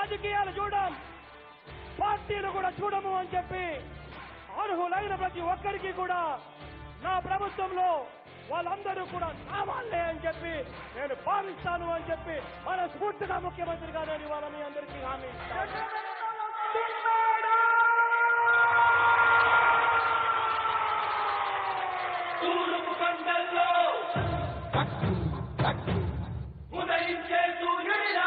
రాజకీయాలు చూడం పార్టీలు కూడా చూడము అని చెప్పి అర్హులైన ప్రతి ఒక్కరికి కూడా నా ప్రభుత్వంలో వాళ్ళందరూ కూడా నా వాళ్ళే అని చెప్పి నేను భావిస్తాను అని చెప్పి మన స్ఫూర్తిగా ముఖ్యమంత్రి గారు అని వాళ్ళ మీ అందరికీ హామీ ఇస్తాను. తూర్పు కొండల్లో ఉదయించే సూర్యుడిలా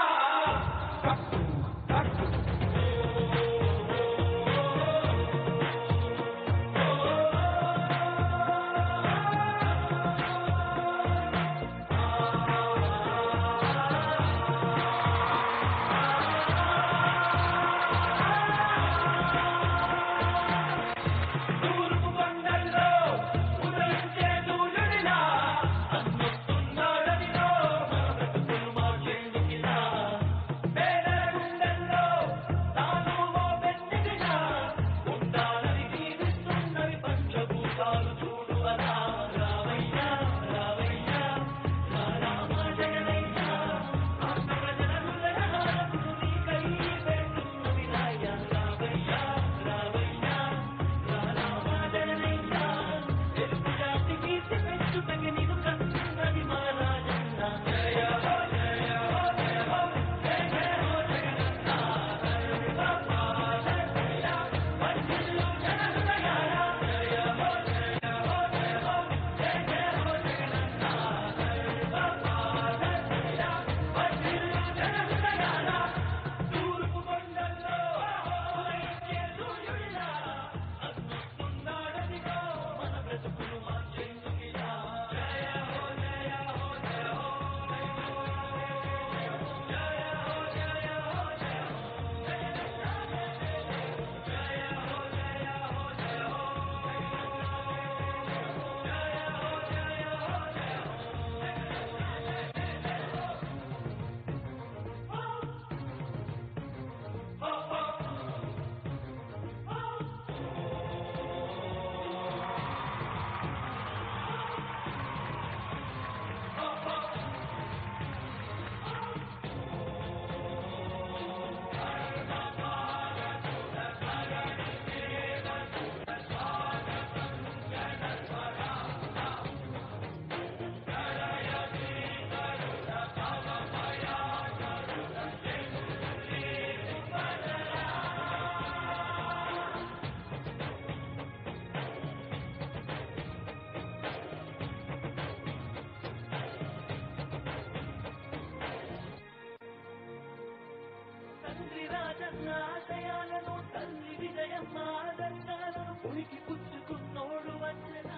తూర్పు కొండల్లో ఉదయించే సూర్యుడిలా అన్నొస్తున్నాడనిలో మన బ్రతుకులు మార్చేందుకిలా పేదల గుండెల్లో తాను ఓ వెన్నెదిలా ఉండాలని దీవిస్తున్నవి పంచభూతాలు చూడు అలా రావయ్యా రావయ్యా నా రామ జగనయ్యా రాష్ట్ర ప్రజల హృదయాలకు నీకై పెట్టున్నవి రాయ్యా రావయ్యా రావయ్యా నా రామ జగనయ్యా తెలుగు జాతి కీర్తి పెంచుటకి నీకు కస్తున్నది మా రాజన్న జయ హో జయ హో జయ హో జయ జయ హో జగనన్న హరి బాబా జయ వర్ధిల్లు జన హృదయాల జయ హో జయ హో జయ హో జయ జయ హో జగనన్న హరి బాబా జయ వర్ధిల్లు జన హృదయాల తూర్పు కొండల్లో ఉదయించే సూర్యుడిలా అద్భుతున్నాడనిగో మన బ్రతుకులు మార్చేందుకిలా జయ హో జయ హో జయ హో జయ హో జయ హో జయ హో తండ్రి రాజన్న ఆశయాలను తల్లి విజయమ్మ ఆదర్శాలను ఉనికి పుచ్చుకున్నోడు వచ్చనా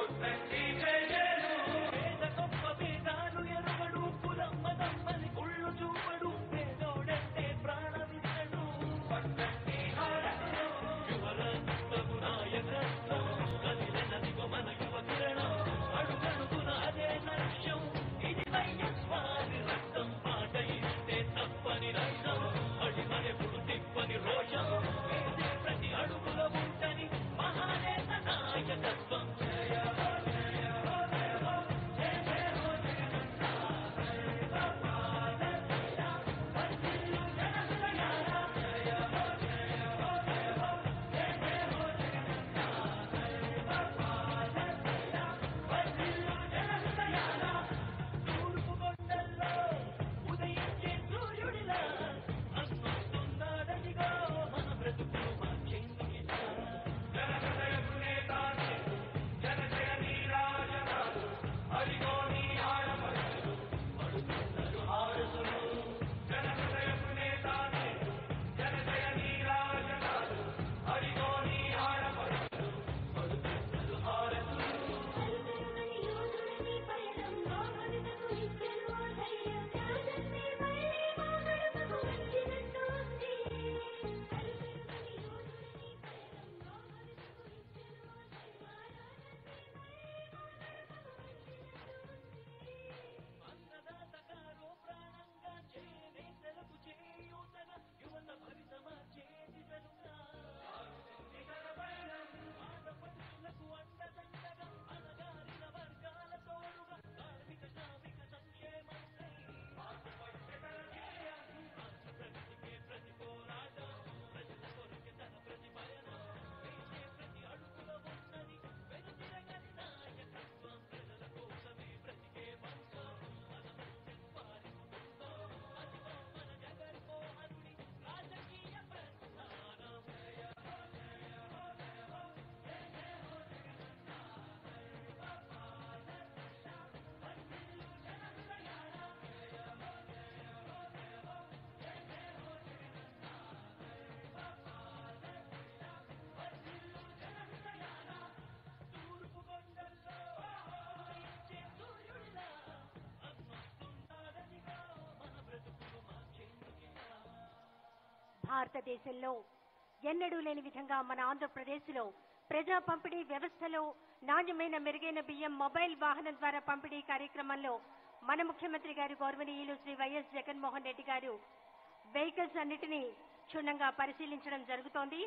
పేద గొప్ప భేదాలు ఎరుగడు కులమ్మ తమ్మని కుళ్ళు చూపడు పేదోడంటే ప్రాణమిచ్చడు యువరత్నపు నాయకత్వం కదిలినదిగో మన యువ కిరణం అడుగడుగున అదే లక్ష్యం ఇది వైఎస్వారి రక్తం పాట ఇస్తే తప్పని రక్తం అడిమనెప్పుడు తిప్పని రోషం వేసే ప్రతి అడుగులో ఉంటని మహానే భారతదేశంలో ఎన్నడూ లేని విధంగా మన ఆంధ్రప్రదేశ్లో ప్రజా పంపిణీ వ్యవస్థలో నాణ్యమైన మెరుగైన బియ్యం మొబైల్ వాహనం ద్వారా పంపిణీ కార్యక్రమంలో మన ముఖ్యమంత్రి గారు గౌరవనీయులు శ్రీ వైఎస్ జగన్మోహన్ రెడ్డి గారు వెహికల్స్ అన్నిటినీ క్షుణ్ణంగా పరిశీలించడం జరుగుతోంది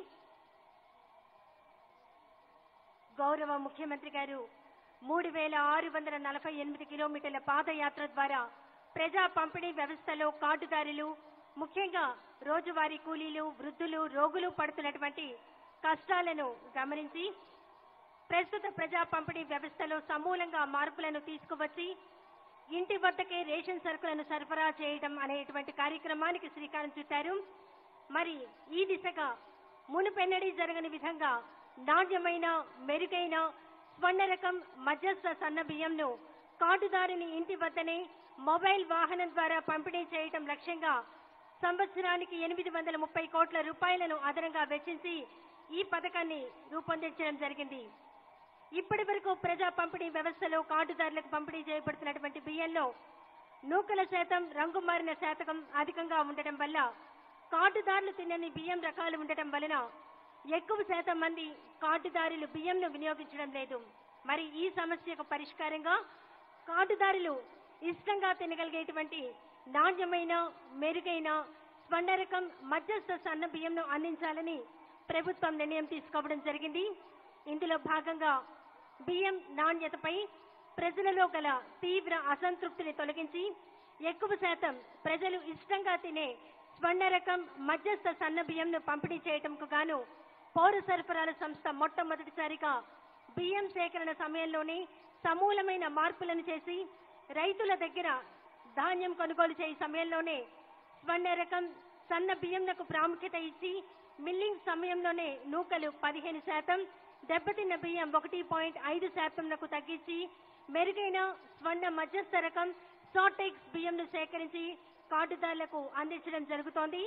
గౌరవ ముఖ్యమంత్రి గారు మూడు వేల ఆరు వందల నలభై ఎనిమిది కిలోమీటర్ల పాదయాత్ర ద్వారా ప్రజా పంపిణీ వ్యవస్థలో కార్డుదారులు ముఖ్యంగా రోజువారీ కూలీలు వృద్ధులు రోగులు పడుతున్నటువంటి కష్టాలను గమనించి ప్రస్తుత ప్రజా పంపిణీ వ్యవస్థలో సమూలంగా మార్పులను తీసుకువచ్చి ఇంటి వద్దకే రేషన్ సరుకులను సరఫరా చేయడం అనేటువంటి కార్యక్రమానికి శ్రీకారం చుట్టారు మరి ఈ దిశగా మునుపెన్నడీ జరగని విధంగా నాణ్యమైన మెరుగైన స్వర్ణ రకం మధ్యస్థ సన్న బియ్యంను కార్డుదారుని ఇంటి వద్దనే మొబైల్ వాహనం ద్వారా పంపిణీ చేయటం లక్ష్యంగా సంవత్సరానికి ఎనిమిది వందల ముప్పై కోట్ల రూపాయలను అదనంగా వెచ్చించి ఈ పథకాన్ని రూపొందించడం జరిగింది ఇప్పటి వరకు ప్రజా పంపిణీ వ్యవస్థలో కార్డుదారులకు పంపిణీ చేయబడుతున్నటువంటి బియ్యంలో నూకల శాతం రంగు మారిన శాతకం అధికంగా ఉండటం వల్ల కార్డుదారులు తినని బియ్యం రకాలు ఉండటం వలన ఎక్కువ శాతం మంది కార్డుదారులు బియ్యంను వినియోగించడం లేదు మరి ఈ సమస్యకు పరిష్కారంగా కార్డుదారులు ఇష్టంగా తినగలిగేటువంటి నాణ్యమైన మెరుగైన స్వర్ణ రకం మధ్యస్థ సన్న బియ్యంను అందించాలని ప్రభుత్వం నిర్ణయం తీసుకోవడం జరిగింది ఇందులో భాగంగా బియ్యం నాణ్యతపై ప్రజలలో గల తీవ్ర అసంతృప్తిని తొలగించి ఎక్కువ శాతం ప్రజలు ఇష్టంగా తినే స్వర్ణ రకం మధ్యస్థ సన్న బియ్యంను పంపిణీ చేయటంకు గాను పౌర సరఫరాల సంస్థ మొట్టమొదటిసారిగా బియ్యం సేకరణ సమయంలోనే సమూలమైన మార్పులను చేసి రైతుల దగ్గర ధాన్యం కొనుగోలు చేయ సమయంలోనే స్వర్ణ రకం సన్న బియ్యంకు ప్రాముఖ్యత ఇచ్చి మిల్లింగ్ సమయంలోనే నూకలు పదిహేను శాతం దెబ్బతిన్న బియ్యం ఒకటి పాయింట్ ఐదు శాతంలకు తగ్గించి మెరుగైన స్వర్ణ మధ్యస్థ రకం సాటెక్స్ బియ్యంను సేకరించి కార్డుదారులకు అందించడం జరుగుతోంది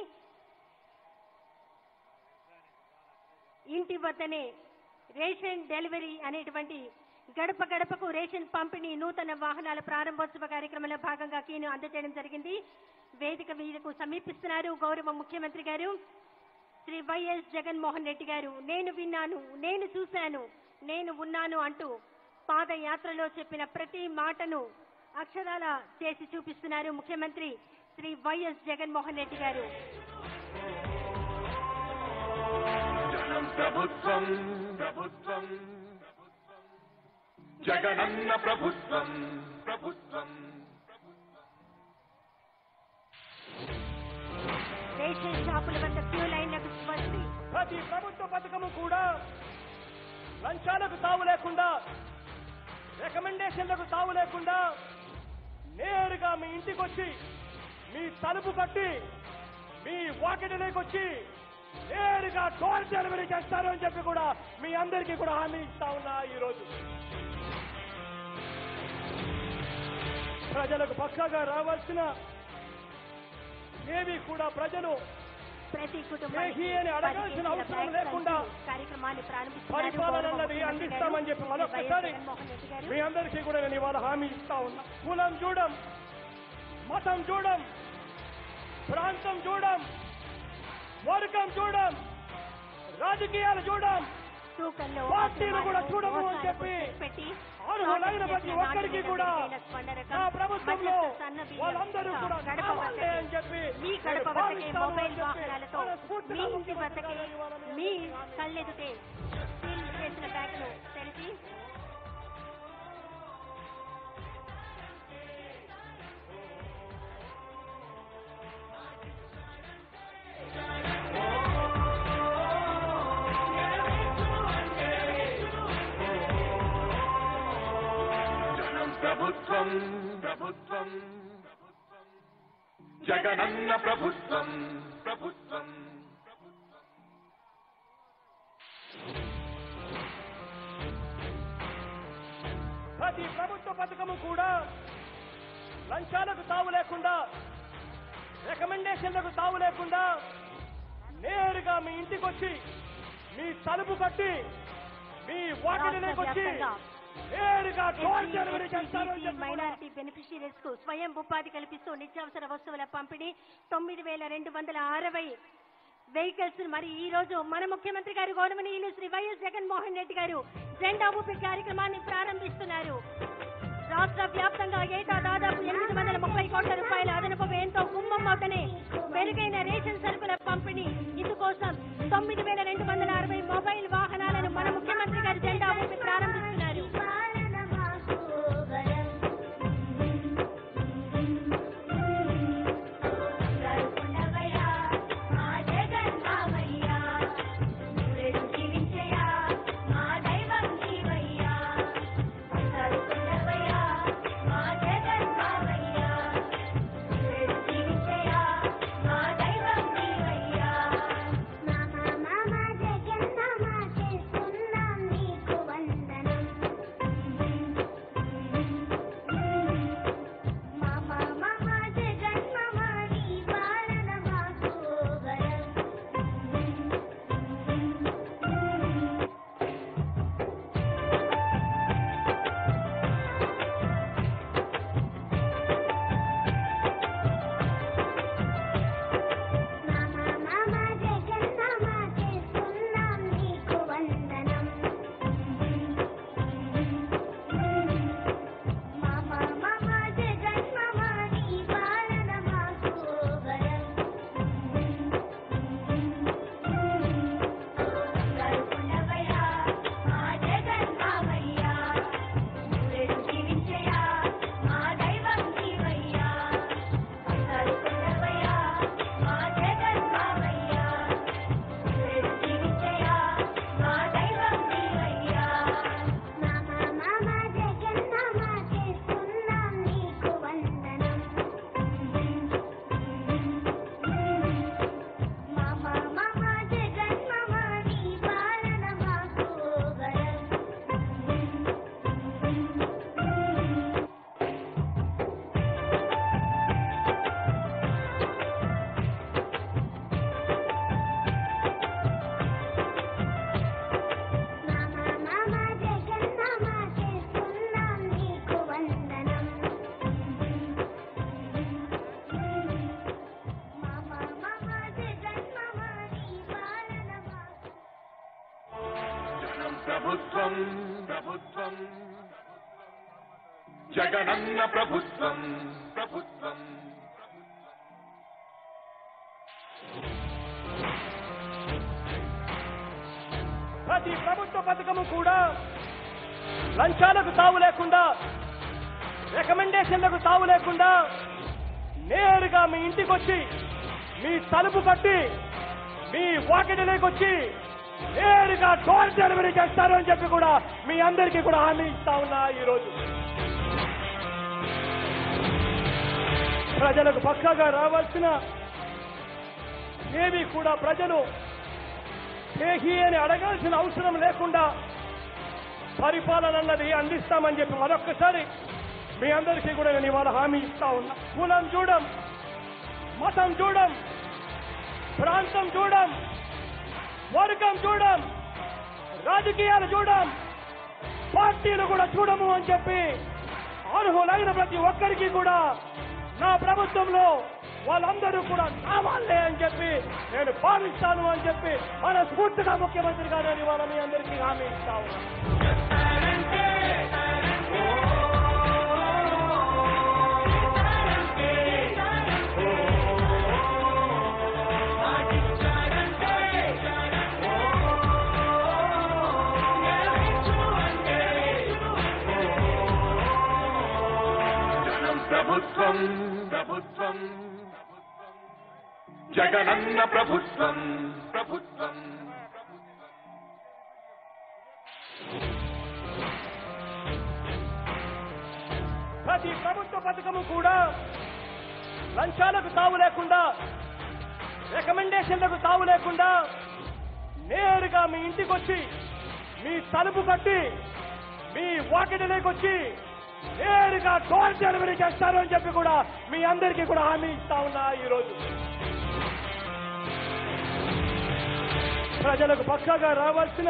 ఇంటి వద్దనే రేషన్ డెలివరీ అనేటువంటి గడప గడపకు రేషన్ పంపిణీ నూతన వాహనాల ప్రారంభోత్సవ కార్యక్రమంలో భాగంగా కీను అందజేయడం జరిగింది వేదిక మీదకు సమీపిస్తున్నారు గౌరవ ముఖ్యమంత్రి గారు శ్రీ వైఎస్ జగన్మోహన్ రెడ్డి గారు నేను విన్నాను నేను చూశాను నేను ఉన్నాను అంటూ పాదయాత్రలో చెప్పిన ప్రతి మాటను అక్షరాల చేసి చూపిస్తున్నారు ముఖ్యమంత్రి శ్రీ వైఎస్ జగన్మోహన్ రెడ్డి గారు జనం ప్రభుత్వం ప్రభుత్వం జగనన్న ప్రభుత్వం ప్రభుత్వం రేషన్ షాపుల వద్ద క్యూ లైన్లకు వచ్చి ప్రతి ప్రభుత్వ పథకము కూడా లంచాలకు తావు లేకుండా రికమెండేషన్లకు తావు లేకుండా నేరుగా మీ ఇంటికి వచ్చి మీ తలుపు కట్టి మీ వాకిటిలోకి వచ్చి నేరుగా డోర్ డెలివరీ చేస్తారు అని చెప్పి కూడా మీ అందరికీ కూడా హామీ ఇస్తా ఉన్నా ఈరోజు ప్రజలకు పక్కగా రావాల్సిన ఏవి కూడా ప్రజలు ప్రతి ఏహీ అని అడగాల్సిన అవసరం లేకుండా కార్యక్రమాన్ని ప్రారంభిస్తున్నారు పరిపాలన గౌరవ అన్నది ముఖ్యమంత్రి అందిస్తామని చెప్పి గారు, మరొకసారి వైఎస్ జగన్మోహన్ రెడ్డి గారు. మీ అందరికీ కూడా నేను ఇవాళ హామీ ఇస్తా ఉన్నా కులం చూడం మతం చూడం ప్రాంతం చూడం వర్గం చూడం రాజకీయాలు చూడం తూకంలో పార్టీలు కూడా అక్రమాలను, చూడము అని మోసాలకు చెప్పి చెక్ పెట్టి అర్హులైన ప్రతి చేసిన ఒక్కరికి నాణ్యమైన కూడా మెరుగైన స్వర్ణ రకం, నా ప్రభుత్వంలో మధ్యస్థ సన్న బియ్యం, వాళ్ళందరూ కూడా గడప కావాలి వద్దకే, అని చెప్పి మీ నేను గడప వద్దకే భావిస్తాను మొబైల్ అని చెప్పి వాహనాలతో మనస్ఫూర్తిగా మీ ఇంటి ముఖ్యమంత్రి వద్దకే గారు ఇవాళ మీ మీ అందరికీ కళ్ళెదుటే సీల్ చేసిన బ్యాగును తెరిచి జనం ప్రభుత్వం ప్రభుత్వం జగనన్న ప్రభుత్వం ప్రభుత్వం ప్రతి ప్రభుత్వ పథకము కూడా లంచాలకు తావు లేకుండా రికమెండేషన్లకు తావు లేకుండా నేరుగా మీ ఇంటికి వచ్చి మీ తలుపు కట్టి మీ వాకిటిలోకి వచ్చి రాష్ట్ర నేరుగా డోర్ డెలివరీ చేస్తారు అని ఎస్సీ, చెప్పి కూడా మైనారిటీ బెనిఫిషియరీస్ కు స్వయం ఉపాధి కల్పిస్తూ నిత్యావసర వస్తువుల పంపిణీ తొమ్మిది వేల రెండు వందల అరవై వెహికల్స్ మరి ఈ రోజు మన ముఖ్యమంత్రి గారు గౌరవనీయులు శ్రీ వైఎస్ జగన్మోహన్ రెడ్డి గారు జెండా ఊపి కార్యక్రమాన్ని ప్రారంభిస్తున్నారు రాష్ట్ర వ్యాప్తంగా ఏటా దాదాపు ఎనిమిది వందల ముప్పై కోట్ల రూపాయల అదనపు వ్యయంతో కుంభమవుతనే మెరుగైన రేషన్ సరుకుల పంపిణీ ఇందుకోసం తొమ్మిది వేల రెండు వందల అరవై మొబైల్ వాహనాలను మన ముఖ్యమంత్రి గారు జెండా ఊపి ప్రారంభిస్తున్నారు జనం ప్రభుత్వం ప్రభుత్వం జగనన్న ప్రభుత్వం ప్రభుత్వం ప్రతి ప్రభుత్వ పథకము కూడా లంచాలకు తావు లేకుండా రికమెండేషన్లకు తావు లేకుండా నేరుగా మీ ఇంటికి వచ్చి మీ తలుపు కట్టి మీ వాకిటిలోకి వచ్చి నేరుగా డోర్ డెలివరీ చేస్తారు అని చెప్పి కూడా మీ అందరికీ కూడా హామీ ఇస్తా ఉన్నా ఈరోజు ప్రజలకు పక్కగా రావాల్సిన ఏవి కూడా ప్రజలు చేహి అని అడగాల్సిన అవసరం లేకుండా పరిపాలన అన్నది అందిస్తామని చెప్పి మరొక్కసారి మీ అందరికీ కూడా నేను ఇవాళ హామీ ఇస్తా ఉన్నా కులం చూడం మతం చూడం ప్రాంతం చూడం వర్గం చూడం రాజకీయాలు చూడం పార్టీలు కూడా చూడము అని చెప్పి అర్హులైన ప్రతి ఒక్కరికి కూడా నా ప్రభుత్వంలో వాళ్ళందరూ కూడా నా వాళ్ళే అని చెప్పి నేను భావిస్తాను అని చెప్పి మనస్ఫూర్తిగా ముఖ్యమంత్రి గారు అని వాళ్ళ మీ అందరికీ హామీ ఇస్తా ఉన్నాను జనం ప్రభుత్వం ప్రభుత్వం జగనన్న ప్రభుత్వం ప్రభుత్వం ప్రతి ప్రభుత్వ పథకము కూడా లంచాలకు తావు లేకుండా రికమెండేషన్లకు తావు లేకుండా నేరుగా మీ ఇంటికి వచ్చి మీ తలుపు కట్టి మీ వాకిటిలోకి వచ్చి నేరుగా డోర్ డెలివరీ చేస్తారు అని చెప్పి కూడా మీ అందరికీ కూడా హామీ ఇస్తా ఉన్నా ఈరోజు ప్రజలకు పక్కగా రావాల్సిన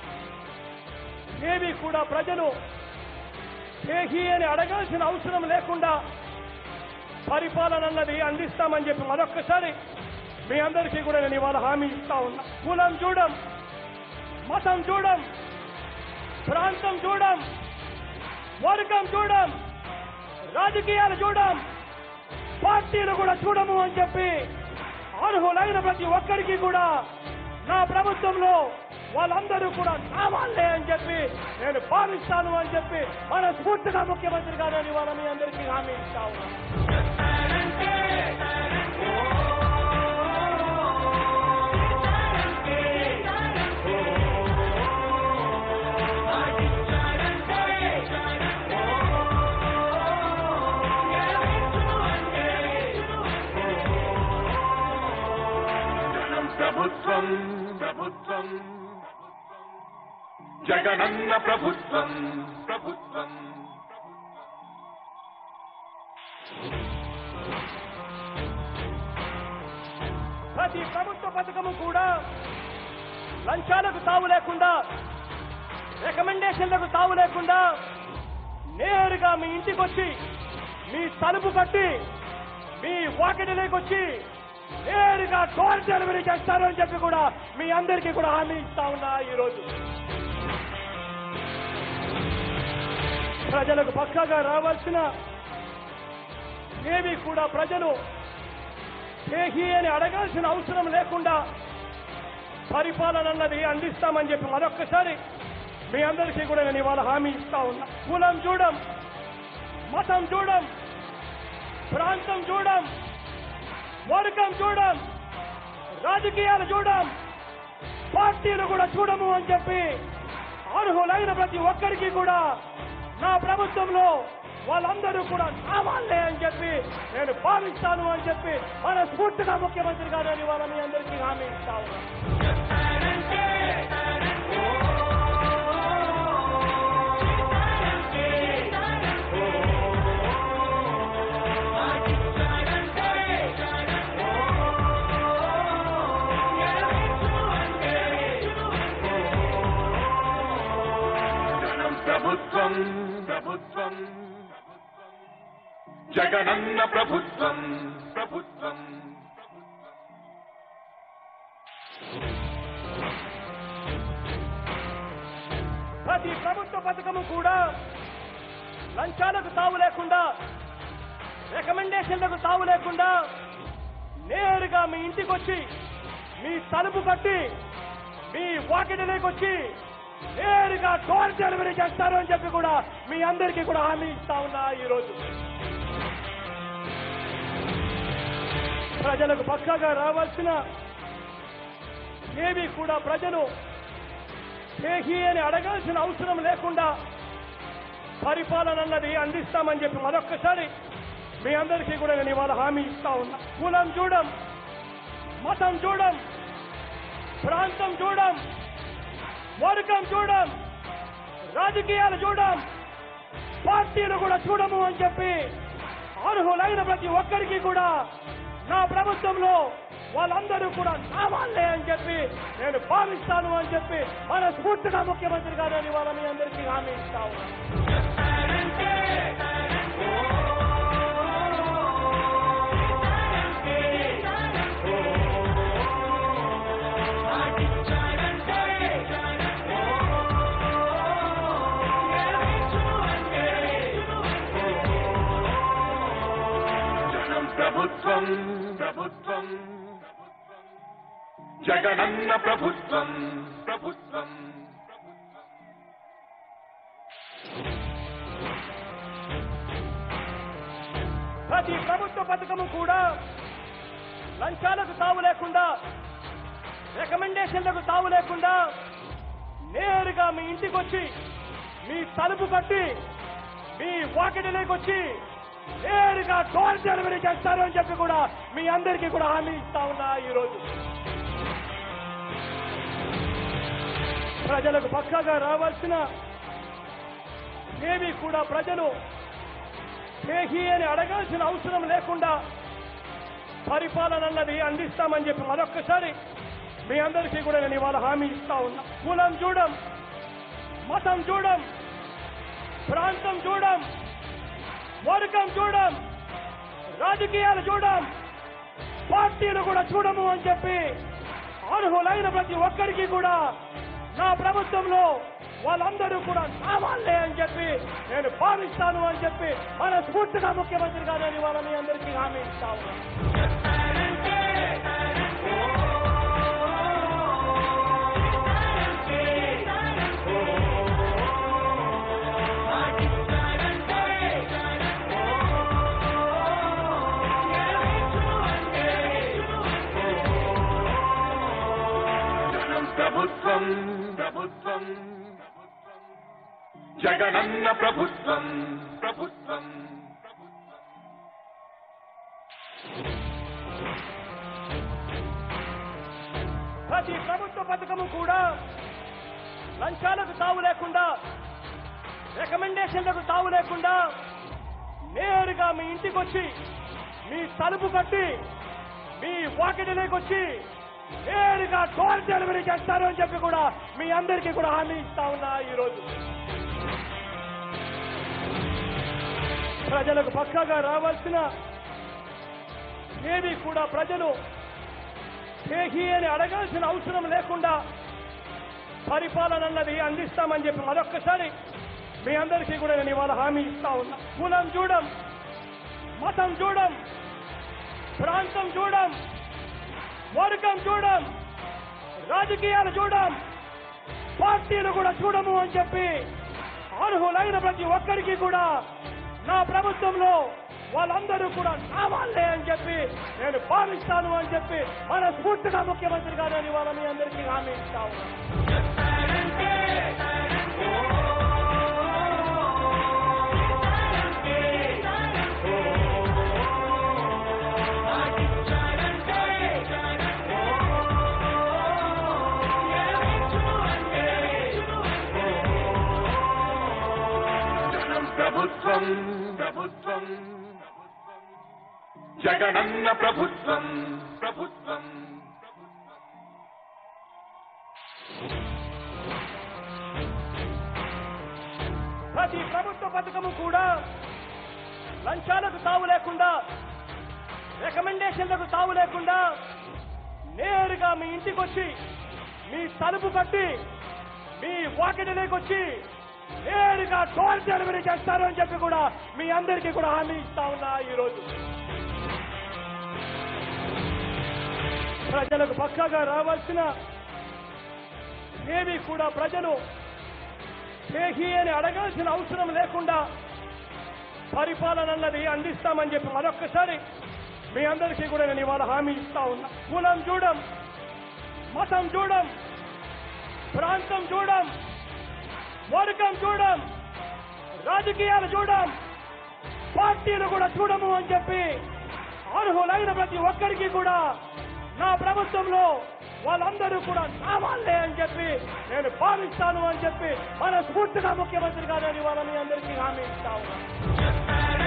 ఏవి కూడా ప్రజలు చేహి అని అడగాల్సిన అవసరం లేకుండా పరిపాలన అన్నది అందిస్తామని చెప్పి మరొక్కసారి మీ అందరికీ కూడా నేను ఇవాళ హామీ ఇస్తా ఉన్నా కులం చూడం మతం చూడం ప్రాంతం చూడం వర్గం చూడం రాజకీయాలు చూడం పార్టీలు కూడా చూడము అని చెప్పి అర్హులైన ప్రతి ఒక్కరికి కూడా నా ప్రభుత్వంలో వాళ్ళందరూ కూడా నా వాళ్ళే అని చెప్పి నేను భావిస్తాను అని చెప్పి మన స్ఫూర్తిగా ముఖ్యమంత్రి గారు ఇవాళ మీ అందరికీ హామీ ఇస్తా ఉన్నాను జనం ప్రభుత్వం ప్రభుత్వం జగనన్న ప్రభుత్వం ప్రభుత్వం ప్రతి ప్రభుత్వ పథకము కూడా లంచాలకు తావు లేకుండా రికమెండేషన్లకు తావు లేకుండా నేరుగా మీ ఇంటికి వచ్చి మీ తలుపు కట్టి మీ వాకిటిలోకి వచ్చి నేరుగా డోర్ డెలివరీ చేస్తారు అని చెప్పి కూడా మీ అందరికీ కూడా హామీ ఇస్తా ఉన్నా ఈరోజు ప్రజలకు పక్కగా రావాల్సిన ఏవి కూడా ప్రజలు చేహి అని అడగాల్సిన అవసరం లేకుండా పరిపాలన అన్నది అందిస్తామని చెప్పి మరొక్కసారి మీ అందరికీ కూడా నేను ఇవాళ హామీ ఇస్తా ఉన్నా కులం చూడం మతం చూడం ప్రాంతం చూడం వర్గం చూడం రాజకీయాలు చూడం పార్టీలు కూడా చూడము అని చెప్పి అర్హులైన ప్రతి ఒక్కరికి కూడా నా ప్రభుత్వంలో వాళ్ళందరూ కూడా నా వాళ్ళే అని చెప్పి నేను భావిస్తాను అని చెప్పి మన స్ఫూర్తిగా ముఖ్యమంత్రి గారు అని వాళ్ళ మీ అందరికీ హామీ ఇస్తా ఉన్నాను జనం ప్రభుత్వం ప్రభుత్వం జగనన్న ప్రభుత్వం ప్రభుత్వం ప్రతి ప్రభుత్వ పథకము కూడా లంచాలకు తావు లేకుండా రికమెండేషన్లకు తావు లేకుండా నేరుగా మీ ఇంటికి వచ్చి మీ తలుపు కట్టి మీ వాకిటిలోకి వచ్చి నేరుగా డోర్ డెలివరీ చేస్తారు అని చెప్పి కూడా మీ అందరికీ కూడా హామీ ఇస్తా ఉన్నా ఈరోజు ప్రజలకు పక్కగా రావాల్సిన ఏవి కూడా ప్రజలు చేహి అని అడగాల్సిన అవసరం లేకుండా పరిపాలన అన్నది అందిస్తామని చెప్పి మరొక్కసారి మీ అందరికీ కూడా నేను ఇవాళ హామీ ఇస్తా ఉన్నా కులం చూడం మతం చూడం ప్రాంతం చూడం వర్గం చూడం రాజకీయాలు చూడం పార్టీలు కూడా చూడము అని చెప్పి అర్హులైన ప్రతి ఒక్కరికి కూడా నా ప్రభుత్వంలో వాళ్ళందరూ కూడా నా వాళ్ళే అని చెప్పి నేను భావిస్తాను అని చెప్పి మన స్ఫూర్తిగా ముఖ్యమంత్రి గారు అని వాళ్ళ మీ అందరికీ హామీ ఇస్తా ఉన్నాను జనం ప్రభుత్వం ప్రభుత్వం జగనన్న ప్రభుత్వం ప్రభుత్వం ప్రతి ప్రభుత్వ పథకము కూడా లంచాలకు తావు లేకుండా రికమెండేషన్లకు తావు లేకుండా నేరుగా మీ ఇంటికి వచ్చి మీ తలుపు కట్టి మీ వాకిటిలోకి వచ్చి నేరుగా డోర్ డెలివరీ చేస్తారు అని చెప్పి కూడా మీ అందరికీ కూడా హామీ ఇస్తా ఉన్నా ఈరోజు ప్రజలకు పక్కగా రావాల్సిన ఏవి కూడా ప్రజలు చేహి అని అడగాల్సిన అవసరం లేకుండా పరిపాలన అన్నది అందిస్తామని చెప్పి మరొక్కసారి మీ అందరికీ కూడా నేను ఇవాళ హామీ ఇస్తా ఉన్నా కులం చూడం మతం చూడం ప్రాంతం చూడం వర్గం చూడం రాజకీయాలు చూడం పార్టీలు కూడా చూడము అని చెప్పి అర్హులైన ప్రతి ఒక్కరికి కూడా నా ప్రభుత్వంలో వాళ్ళందరూ కూడా నా వాళ్ళే అని చెప్పి నేను భావిస్తాను అని చెప్పి మన స్ఫూర్తిగా ముఖ్యమంత్రి గారు అని వాళ్ళ మీ అందరికీ హామీ ఇస్తా ఉన్నాను జనం ప్రభుత్వం ప్రభుత్వం జగనన్న ప్రభుత్వం ప్రభుత్వం ప్రతి ప్రభుత్వ పథకము కూడా లంచాలకు తావు లేకుండా రికమెండేషన్లకు తావు లేకుండా నేరుగా మీ ఇంటికి వచ్చి మీ తలుపు కట్టి మీ వాకిటిలోకి వచ్చి నేరుగా డోర్ డెలివరీ చేస్తారు అని చెప్పి కూడా మీ అందరికీ కూడా హామీ ఇస్తా ఉన్నా ఈరోజు ప్రజలకు పక్కాగా రావాల్సిన ఏది కూడా ప్రజలు చేహి అని అడగాల్సిన అవసరం లేకుండా పరిపాలన అన్నది అందిస్తామని చెప్పి మరొక్కసారి మీ అందరికీ కూడా నేను ఇవాళ హామీ ఇస్తా ఉన్నా కులం చూడం మతం చూడం ప్రాంతం చూడం వర్గం చూడం రాజకీయాలు చూడం పార్టీలు కూడా చూడము అని చెప్పి అర్హులైన ప్రతి ఒక్కరికి కూడా నా ప్రభుత్వంలో వాళ్ళందరూ కూడా నా వాళ్ళే అని చెప్పి నేను భావిస్తాను అని చెప్పి మన స్ఫూర్తిగా ముఖ్యమంత్రి గారు అని వాళ్ళ మీ అందరికీ హామీ ఇస్తా ఉన్నాను జనం ప్రభుత్వం ప్రభుత్వం జగనన్న ప్రభుత్వం ప్రభుత్వం ప్రతి ప్రభుత్వ పథకము కూడా లంచాలకు తావు లేకుండా రికమెండేషన్లకు తావు లేకుండా నేరుగా మీ ఇంటికి వచ్చి మీ తలుపు కట్టి మీ వాకిటిలోకి వచ్చి నేరుగా డోర్ డెలివరీ చేస్తారు అని చెప్పి కూడా మీ అందరికీ కూడా హామీ ఇస్తా ఉన్నా ఈరోజు ప్రజలకు పక్కాగా రావాల్సిన ఏది కూడా ప్రజలు చేహి అని అడగాల్సిన అవసరం లేకుండా పరిపాలన అన్నది అందిస్తామని చెప్పి మరొక్కసారి మీ అందరికీ కూడా నేను ఇవాళ హామీ ఇస్తా ఉన్నా కులం చూడం మతం చూడం ప్రాంతం చూడం వర్గం చూడం రాజకీయాలు చూడం పార్టీలు కూడా చూడము అని చెప్పి అర్హులైన ప్రతి ఒక్కరికి కూడా నా ప్రభుత్వంలో వాళ్ళందరూ కూడా నా వాళ్ళే అని చెప్పి నేను భావిస్తాను అని చెప్పి మన స్ఫూర్తిగా ముఖ్యమంత్రి గారు అని వాళ్ళ మీ అందరికీ హామీ ఇస్తా ఉన్నాను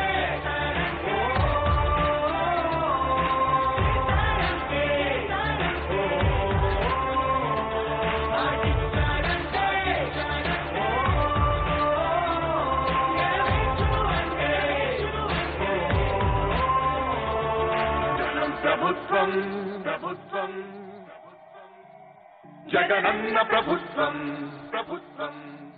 జనం ప్రభుత్వం ప్రభుత్వం జగనన్న ప్రభుత్వం ప్రభుత్వం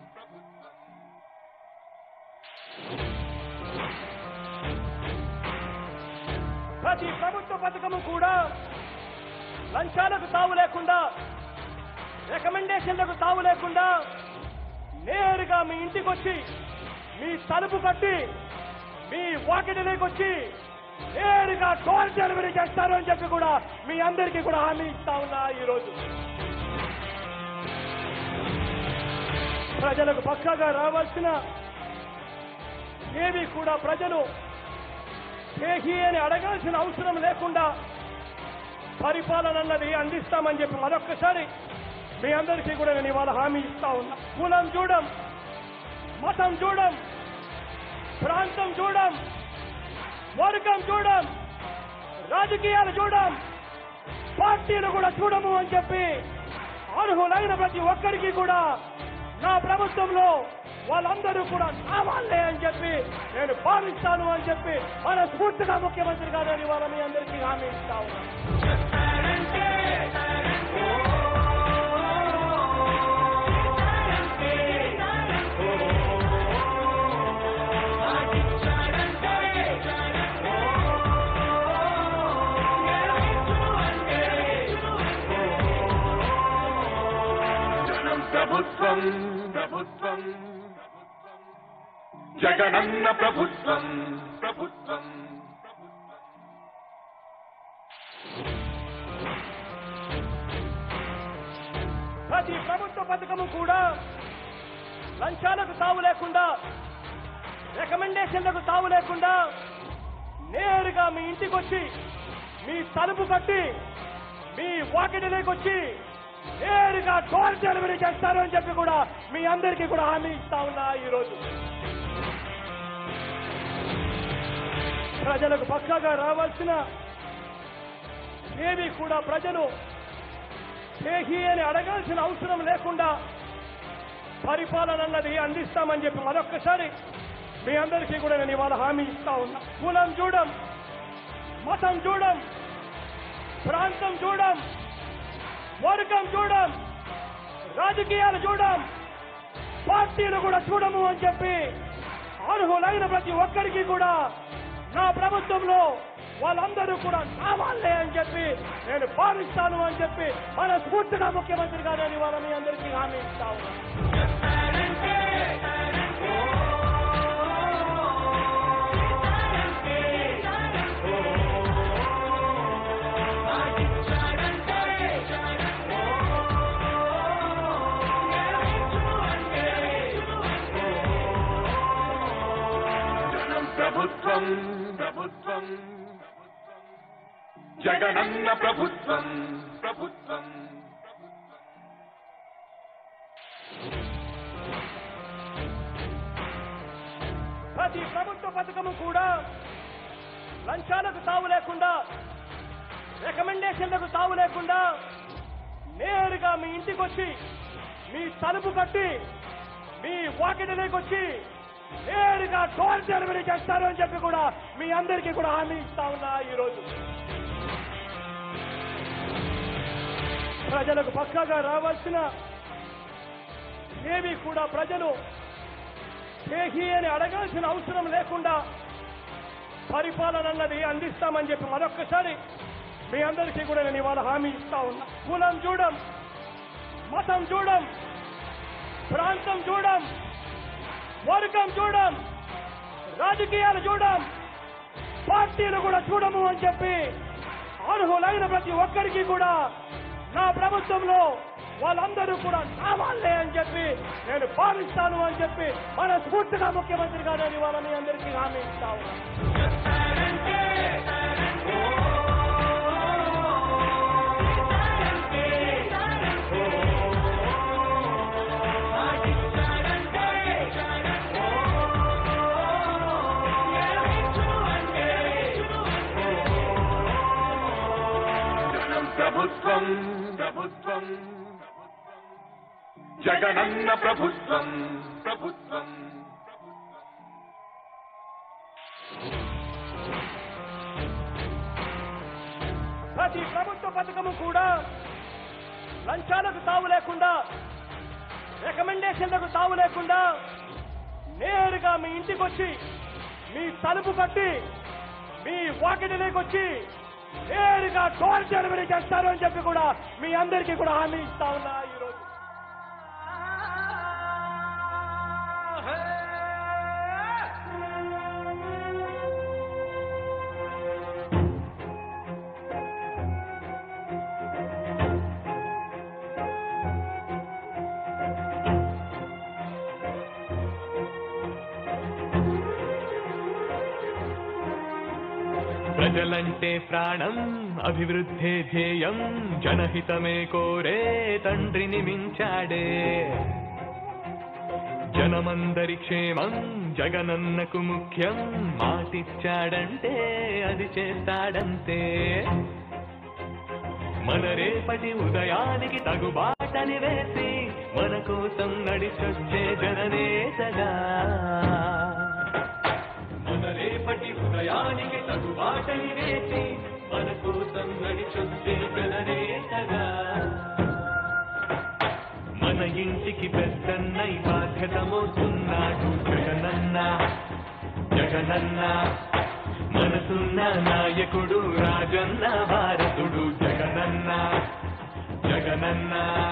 ప్రతి ప్రభుత్వ పథకము కూడా లంచాలకు తావు లేకుండా రికమెండేషన్లకు తావు లేకుండా నేరుగా మీ ఇంటికి వచ్చి మీ తలుపు కట్టి మీ వాకిటిలోకి వచ్చి నేరుగా డోర్ డెలివరీ చేస్తారు అని చెప్పి కూడా మీ అందరికీ కూడా హామీ ఇస్తా ఉన్నా ఈరోజు ప్రజలకు పక్కాగా రావాల్సిన ఏది కూడా ప్రజలు చేహి అని అడగాల్సిన అవసరం లేకుండా పరిపాలన అన్నది అందిస్తామని చెప్పి మరొక్కసారి మీ అందరికీ కూడా నేను ఇవాళ హామీ ఇస్తా ఉన్నా కులం చూడం మతం చూడం ప్రాంతం చూడం వర్గం చూడం రాజకీయాలు చూడం పార్టీలు కూడా చూడము అని చెప్పి అర్హులైన ప్రతి ఒక్కరికి కూడా నా ప్రభుత్వంలో వాళ్ళందరూ కూడా నా వాళ్ళే అని చెప్పి నేను భావిస్తాను అని చెప్పి మనస్ఫూర్తిగా ముఖ్యమంత్రి గారు ఇవాళ మీ అందరికీ హామీ ఇస్తా ఉన్నాను జనం ప్రభుత్వం ప్రభుత్వం జగనన్న ప్రభుత్వం ప్రభుత్వం ప్రతి ప్రభుత్వ పథకము కూడా లంచాలకు తావు లేకుండా రికమెండేషన్లకు తావు లేకుండా నేరుగా మీ ఇంటికి వచ్చి మీ తలుపు కట్టి మీ వాకిటిలోకి వచ్చి నేరుగా డోర్ డెలివరీ చేస్తారు అని చెప్పి కూడా మీ అందరికీ కూడా హామీ ఇస్తా ఉన్నా ఈరోజు ప్రజలకు పక్కాగా రావాల్సిన ఏవి కూడా ప్రజలు చేహి అని అడగాల్సిన అవసరం లేకుండా పరిపాలన అన్నది అందిస్తామని చెప్పి మరొక్కసారి మీ అందరికీ కూడా నేను ఇవాళ హామీ ఇస్తా ఉన్నా కులం చూడం మతం చూడం ప్రాంతం చూడం వర్గం చూడం రాజకీయాలు చూడం పార్టీలు కూడా చూడము అని చెప్పి అర్హులైన ప్రతి ఒక్కరికి కూడా నా ప్రభుత్వంలో వాళ్ళందరూ కూడా నా వాళ్ళే అని చెప్పి నేను భావిస్తాను అని చెప్పి మనస్ఫూర్తిగా ముఖ్యమంత్రి గారు ఇవాళ మీ అందరికీ హామీ ఇస్తా ఉన్నాను జనం ప్రభుత్వం ప్రభుత్వం జగనన్న ప్రభుత్వం ప్రభుత్వం ప్రతి ప్రభుత్వ పథకము కూడా లంచాలకు తావు లేకుండా రికమెండేషన్లకు తావు లేకుండా నేరుగా మీ ఇంటికి వచ్చి మీ తలుపు కట్టి మీ వాకిటిలోకి వచ్చి నేరుగా డోర్ డెలివరీ చేస్తారు అని చెప్పి కూడా మీ అందరికీ కూడా హామీ ఇస్తా ఉన్నా ఈరోజు ప్రజలకు పక్కాగా రావాల్సిన ఏవి కూడా ప్రజలు చేహి అని అడగాల్సిన అవసరం లేకుండా పరిపాలన అన్నది అందిస్తామని చెప్పి మరొక్కసారి మీ అందరికీ కూడా నేను ఇవాళ హామీ ఇస్తా ఉన్నా కులం చూడం మతం చూడం ప్రాంతం చూడం వర్గం చూడం రాజకీయాలు చూడం పార్టీలు కూడా చూడము అని చెప్పి అర్హులైన ప్రతి ఒక్కరికి కూడా నా ప్రభుత్వంలో వాళ్ళందరూ కూడా నా వాళ్ళే అని చెప్పి నేను భావిస్తాను అని చెప్పి మనస్ఫూర్తిగా ముఖ్యమంత్రి గారు ఇవాళ మీ అందరికీ హామీ ఇస్తా ఉన్నాను జనం ప్రభుత్వం ప్రభుత్వం జగనన్న ప్రభుత్వం ప్రభుత్వం ప్రతి ప్రభుత్వ పథకము కూడా లంచాలకు తావు లేకుండా రికమెండేషన్లకు తావు లేకుండా నేరుగా మీ ఇంటికి వచ్చి మీ తలుపు కట్టి మీ వాకిటిలోకి వచ్చి నేరుగా డోర్ డెలివరీ చేస్తారు అని చెప్పి కూడా మీ అందరికీ కూడా హామీ ఇస్తా ఉన్నా ఈరోజు ప్రజలంటే ప్రాణం అభివృద్ధే ధ్యేయం జనహితమే కోరే తండ్రిని మించాడే జనమందరి క్షేమం జగనన్నకు ముఖ్యం మాటిచ్చాడంటే అది చేస్తాడంతే మన రేపటి ఉదయానికి తగుబాట బాటని వేసి మన కోసం నడిచొచ్చే జననేతగా మన రేపటి ఉదయానికి తగు బాటని వేసి మన కోసం నడిచొచ్చే జననేతగా మన ఇంటికి పెద్దన్నై బాధ్యత మోస్తున్నాడు జగనన్న జగనన్న మనసున్న నాయకుడు రాజన్న భారతుడు జగనన్న జగనన్న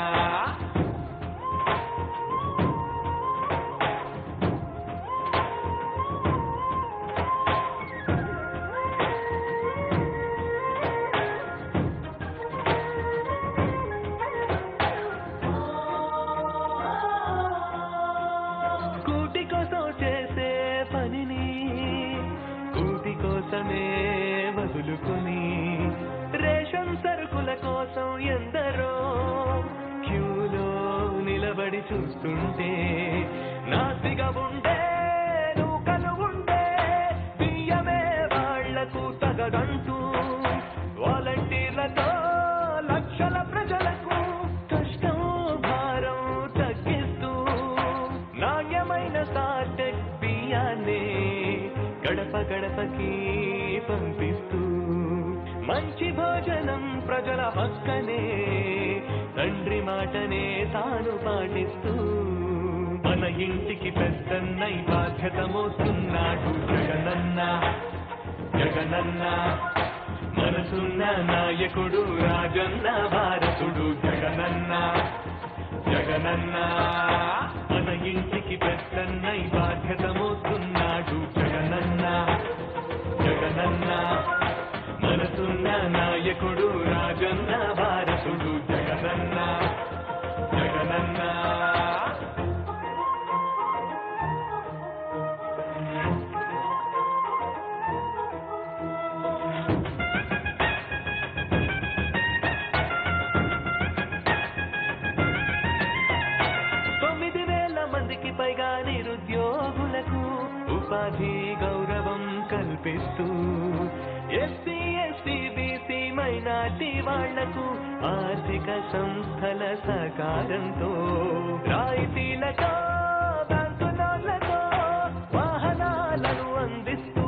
కూటి కోసం చేసే పనిని కూటి కోసమే వదులుకొని రేషన్ సరుకుల కోసం ఎందరో క్యూలో నిలబడి చూస్తుంటే నాసిగా ఉండే నూకలు ఉండే బియ్యమే వాళ్లకు తగదంటూ వాలంటీర్లతో లక్షల ప్రజలకు కష్టం భారం తగ్గిస్తూ నాణ్యమైన కార్టెక్ బియ్యాన్ని గడప గడపకి పంపిస్తూ మంచి భోజనం ప్రజల హక్కనే తండ్రి మాటనే తాను పాటిస్తూ మన ఇంటికి పెద్దన్నై బాధ్యత మోస్తున్నాడు జగనన్న జగనన్న మనసున్న నాయకుడు రాజన్న భారతుడు జగనన్న జగనన్న మన ఇంటికి పెద్దన్నై బాధ్యత మోస్తున్నాడు జగనన్న జగనన్న మనసున్న నాయకుడు రాజన్న భారతుడు జగనన్న జగనన్న తొమ్మిది వేల మందికి పైగా నిరుద్యోగులకు ఉపాధి గౌరవం కల్పిస్తూ ఎస్సీ ఎస్టీ బీసీ మైనార్టీ వాళ్లకు ఆర్థిక సంస్థల సహకారంతో రాయితీలతో బ్యాంకు లోన్లతో వాహనాలను అందిస్తూ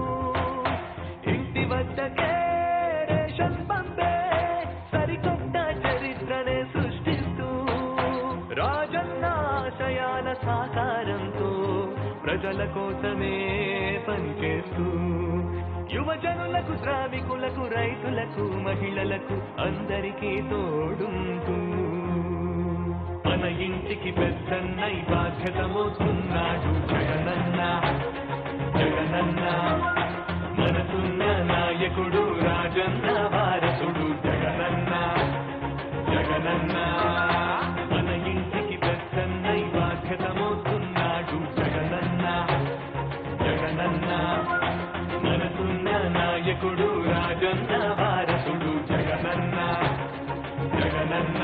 ఇంటి వద్దకే రేషన్ పంపే సరికొత్త చరిత్రనే సృష్టిస్తూ రాజన్న ఆశయాల సాకారంతో ప్రజల కోసమే పనిచేస్తూ యువజనులకు శ్రామికులకు రైతులకు మహిళలకు అందరికీ తోడుంటూ మన ఇంటికి పెద్దన్నై బాధ్యత మోస్తున్నాడు జగనన్న జగనన్న మనసున్న నాయకుడు రాజన్న భారతుడు జగనన్న జగనన్న మన ఇంటికి పెద్దన్నై బాధ్యత మోస్తున్నాడు జగనన్న జగనన్న మనసున్న నాయకుడు రాజన్న భారతుడు జగనన్న జగనన్న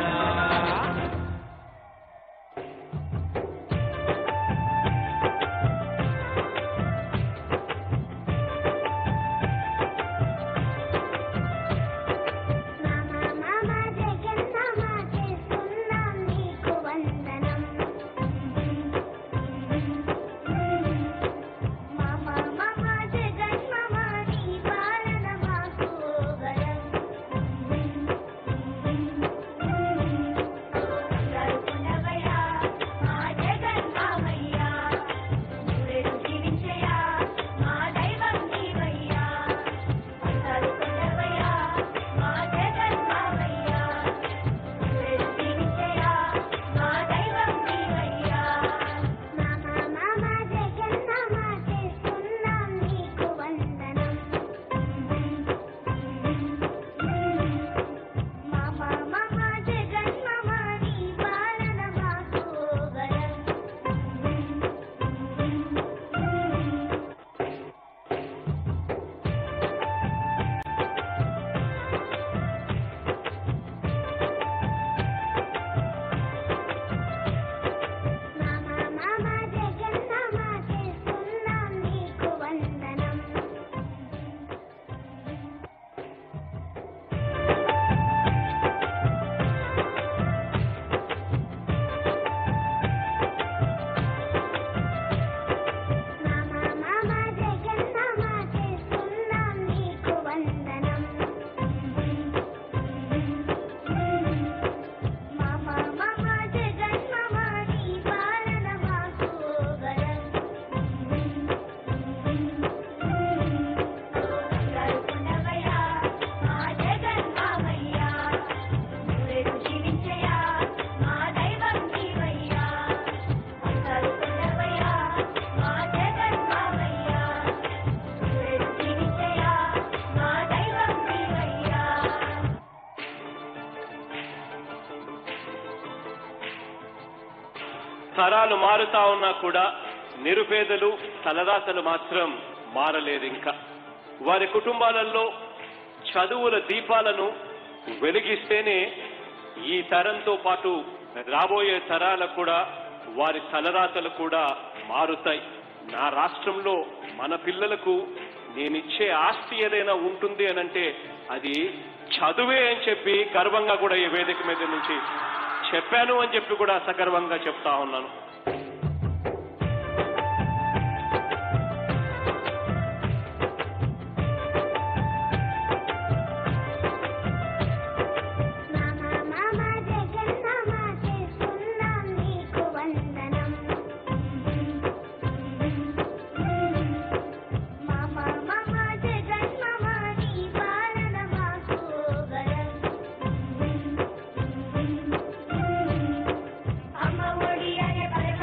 మామ మామ జగన్ మామ చేస్తా తరాలు మారుతా ఉన్నా కూడా నిరుపేదలు తలరాతలు మాత్రం మారలేదు ఇంకా వారి కుటుంబాలలో చదువుల దీపాలను వెలిగిస్తేనే ఈ తరంతో పాటు రాబోయే తరాలకు కూడా వారి తలరాతలు కూడా మారుతాయి నా రాష్ట్రంలో మన పిల్లలకు నేనిచ్చే ఆస్తి ఏదైనా ఉంటుంది అనంటే అది చదువే అని చెప్పి గర్వంగా కూడా ఈ వేదిక మీద నుంచి చెప్పాను అని చెప్పి కూడా సగర్వంగా చెప్తా ఉన్నాను మామ మామ జగన్నామ చేస్తున్నాం నీకు వందనం మామ మామ జగన్నామ నీ పాలన మాకు గరం అమ్మ ఒడి అనే పదవి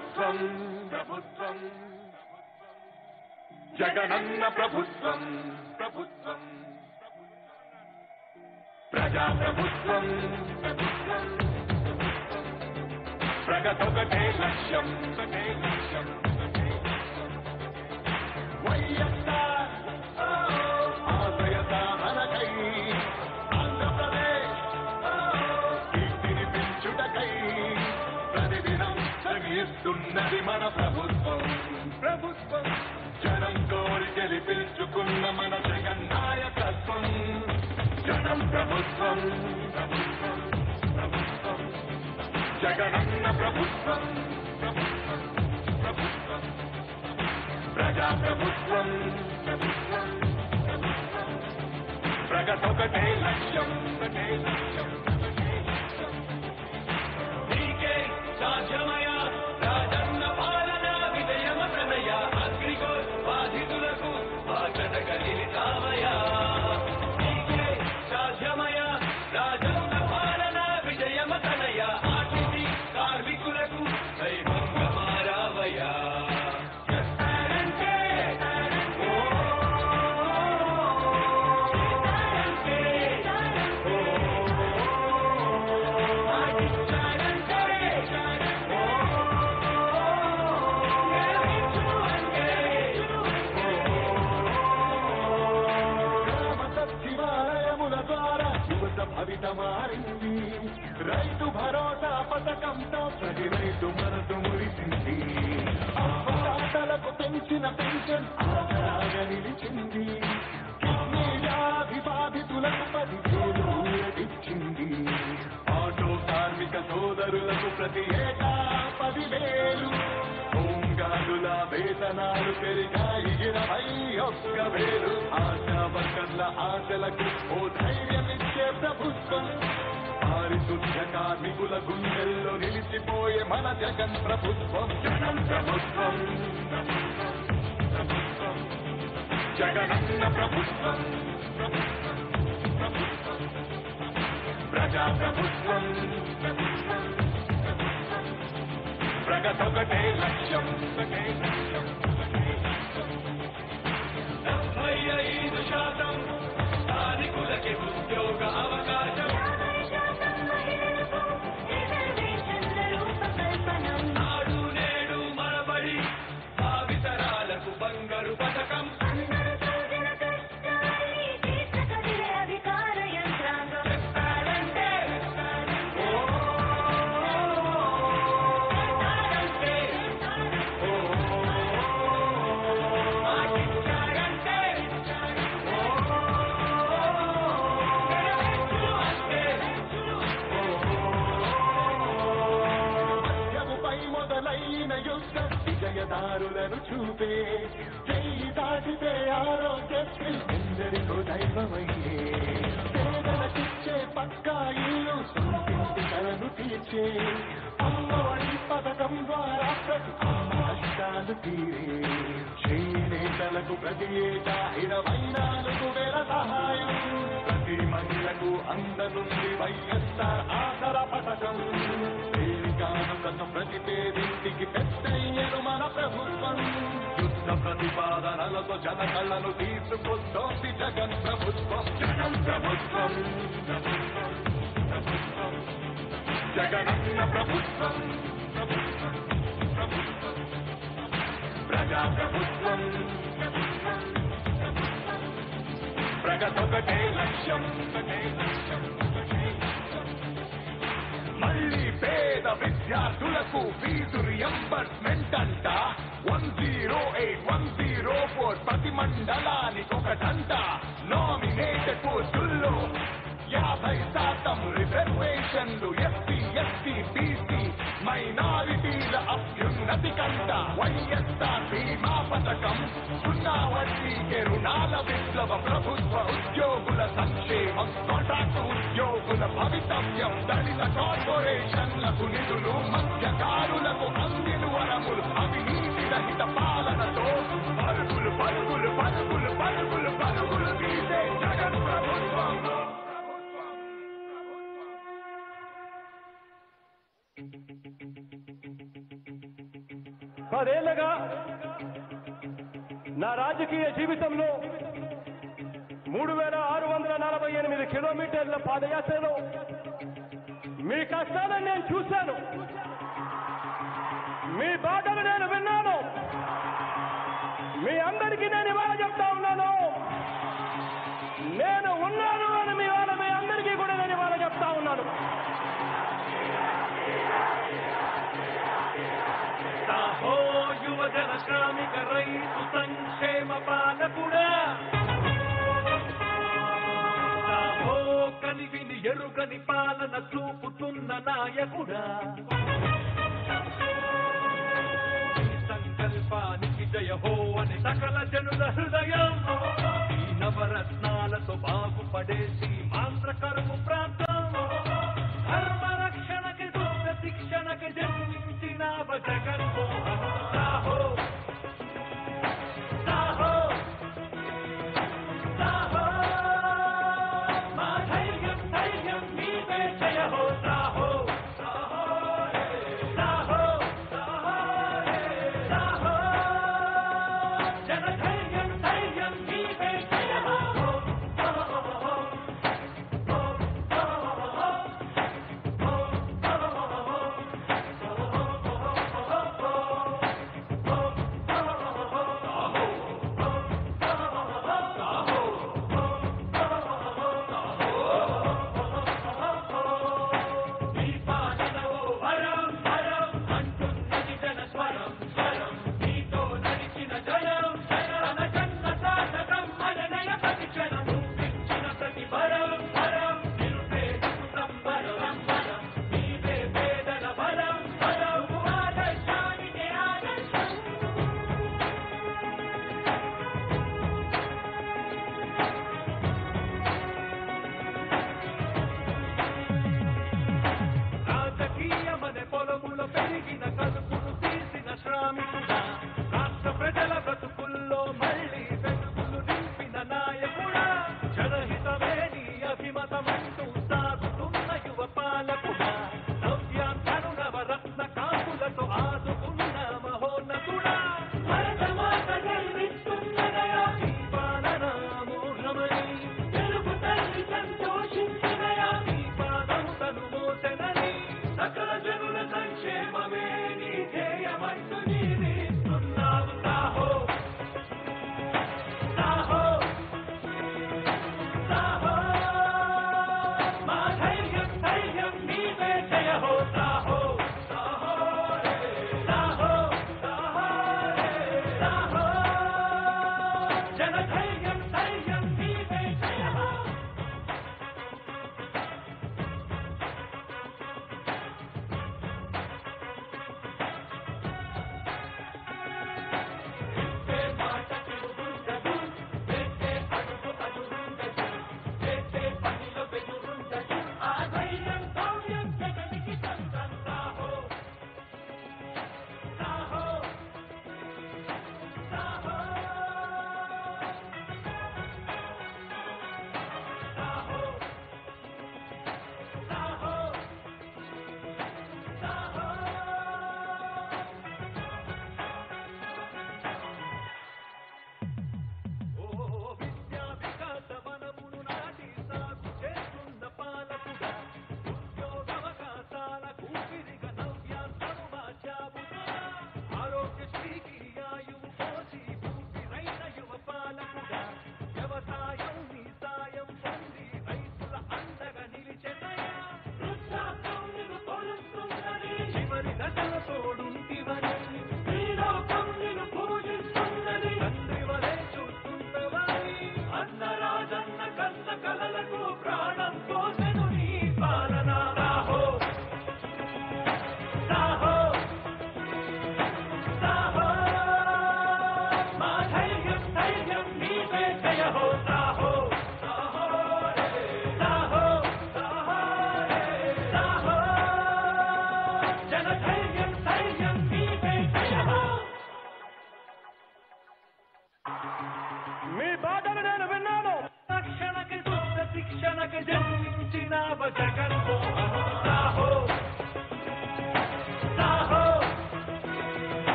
ప్రభుత్వం ప్రభుత్వం జగనన్న ప్రభుత్వం ప్రభుత్వం ప్రజా ప్రభుత్వం ప్రభుత్వం ప్రగతొకటే లక్ష్యం ఒకటే లక్ష్యం ఒకటే లక్ష్యం. వైఎస్ఆర్ ఓ, ఆశయ సాధనకై ఆంధ్రప్రదేశ్ ఓ, కీర్తిని పెంచుటకై ప్రతిదినం శ్రమిస్తున్నది మన ప్రభుత్వం ప్రభుత్వం జనం కోరి గెలిపించుకున్న మన జగన్ నాయకత్వం జనం ప్రభుత్వం ప్రభుత్వం ప్రభుత్వం జగనన్న ప్రభుత్వం ప్రభుత్వం ప్రభుత్వం ప్రజా ప్రభుత్వం ప్రభుత్వం ప్రభుత్వం ప్రగతొకటే లక్ష్యం ఒకటే లక్ష్యం ఒకటే లక్ష్యం నీకే సాధ్యమయ రాజన్న పాలన విజయమ ప్రణయ అగ్రిగో బాధితులకు బాధ్యత కలిగితామయ నీకే సాధ్యమయ రాజన్న పాలన విజయమ తనయ ఆర్టీసీ కార్మికులకు దైవంగా మారావయ్యా చేస్తారంటే ఓ చేస్తారంటే గ్రామ సచివాలయముల ద్వారా యువత భవిత మారింది రైతు భరోసా పథకంతో ప్రతి రైతు మనసు మురిసింది అప్పదాతలకు పెంచిన పెన్షన్ ఆసరాగా నిలిచింది కిడ్నీ వ్యాధి బాధితులకు పదివేలు ఊరటిచ్చింది ఆటో కార్మిక సోదరులకు ప్రతి ఏటా పదివేలు హోంగార్డుల వేతనాలు పెరిగాయి ఇరవై ఒక్క వేలు ఆశా వర్కర్ల ఆశలకు ఓ ధైర్యమిచ్చే ప్రభుత్వం పారిశుద్ధ కార్మికుల గుండెల్లో నిలిచిపోయే మన జగన్ ప్రభుత్వం జగన్ ప్రభుత్వం ప్రభుత్వం, ప్రభుత్వం జగనన్న ప్రభుత్వం ప్రభుత్వం, ప్రభుత్వం ప్రజా ప్రభుత్వం ప్రభుత్వం ప్రభుత్వం ప్రగతొకటే లక్ష్యం ఒకటే లక్ష్యం ఒకటే లక్ష్యం డెబ్బై ఐదు శాతం స్థానికులకి ఉద్యోగ అవకాశం నాడు నేడు మనబడి భావితరాలకు బంగారు పథకం చెప్తారంటే ఓ చెప్తారంటే ఓ మాటిచ్చారంటే ఓ అంటే మద్యముపై మొదలైన యుద్ధం విజయదారులను చూపే చెయ్యి దాటితే ఆరోగ్యశ్రీ ఎందరికో దైవమయ్యే పేదలకిచ్చే పక్కా ఇల్లు సొంతింటి కలను తీర్చే అమ్మఒడి పథకం ద్వారా ప్రతి అమ్మ కష్టాలు తీరే చేనేతలకు ప్రతి ఏటా ఇరవై నాలుగు వేల సహాయం ప్రతి మహిళకు అందనుంది వైఎస్ఆర్ ఆసర పథకం కానుకను ప్రతి పేదింటికి పెద్దయ్యను మన ప్రభుత్వం యుద్ధ ప్రతిపాదనలతో జన కళ్ళను తీసుకొస్తోంది జగన్ ప్రభుత్వం జగన్ ప్రభుత్వం ప్రభుత్వం ప్రభుత్వం జగనన్న ప్రభుత్వం ప్రభుత్వం ప్రభుత్వం ప్రజా ప్రభుత్వం ప్రభుత్వం ప్రభుత్వం ప్రగతొకటే లక్ష్యం ఒకటే లక్ష్యం ఒకటే లక్ష్యం మళ్ళీ పేద విద్యార్థులకు ఫీజు రియంబర్స్మెంట్ అంట one zero eight one zero four ప్రతి మండలానికి ఒకటంట నామినేటెడ్ పోస్టుల్లో యాభై శాతం రిజర్వేషన్లు ఎస్సీ ఎస్టీ బీసీ మైనారిటీల అభ్యున్నతి కంట వైఎస్ఆర్ బీమా పథకం సున్నా వడ్డీకే రుణాల విప్లవ ప్రభుత్వ ఉద్యోగుల సంక్షేమం కాంట్రాక్ట్ ఉద్యోగుల భవితవ్యం దళిత కార్పొరేషన్లకు నిధులు మత్స్యకారులకు అందిన వరములు అవినీతి రహిత పాలనతో పరుగులు పరుగులు పరుగులు పరుగులు పరుగులు తీసే జగన్ ప్రభుత్వం ప్రభుత్వం ప్రభుత్వం పదేళ్లుగా నా రాజకీయ జీవితంలో మూడు వేల ఆరు వందల నలభై ఎనిమిది కిలోమీటర్ల పాదయాత్రలో మీ కష్టాలను నేను చూశాను మీ బాధలు నేను విన్నాను మీ అందరికీ నేను ఇవాళ చెప్తా ఉన్నాను నేను ఉన్నాను అని మీ వాళ్ళ మీ అందరికీ కూడా నేను ఇవాళ చెప్తా ఉన్నాను సాహో యువజన శ్రామిక రైతు సంక్షేమ పాలకుడా సాహో కలివిని ఎరుగని పాలన చూపుతున్న నాయకుడా ఈ సంకల్పానికి జయ హో అని సకల జనుల హృదయం ఈ నవరత్నాలతో బాగుపడేసి మాంత్ర కరువు ప్రాంతం ధర్మ రక్షణకి దుష్ట శిక్షణకి జన్మించిన జగన్మోహన్ సాహో సాహో సాహో మా ధైర్యం ధైర్యం నీవే జయ హో సాహో సాహో సాహో సాహో జన ధైర్యం ధైర్యం నీవే జయ హో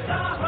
జగన్నాథ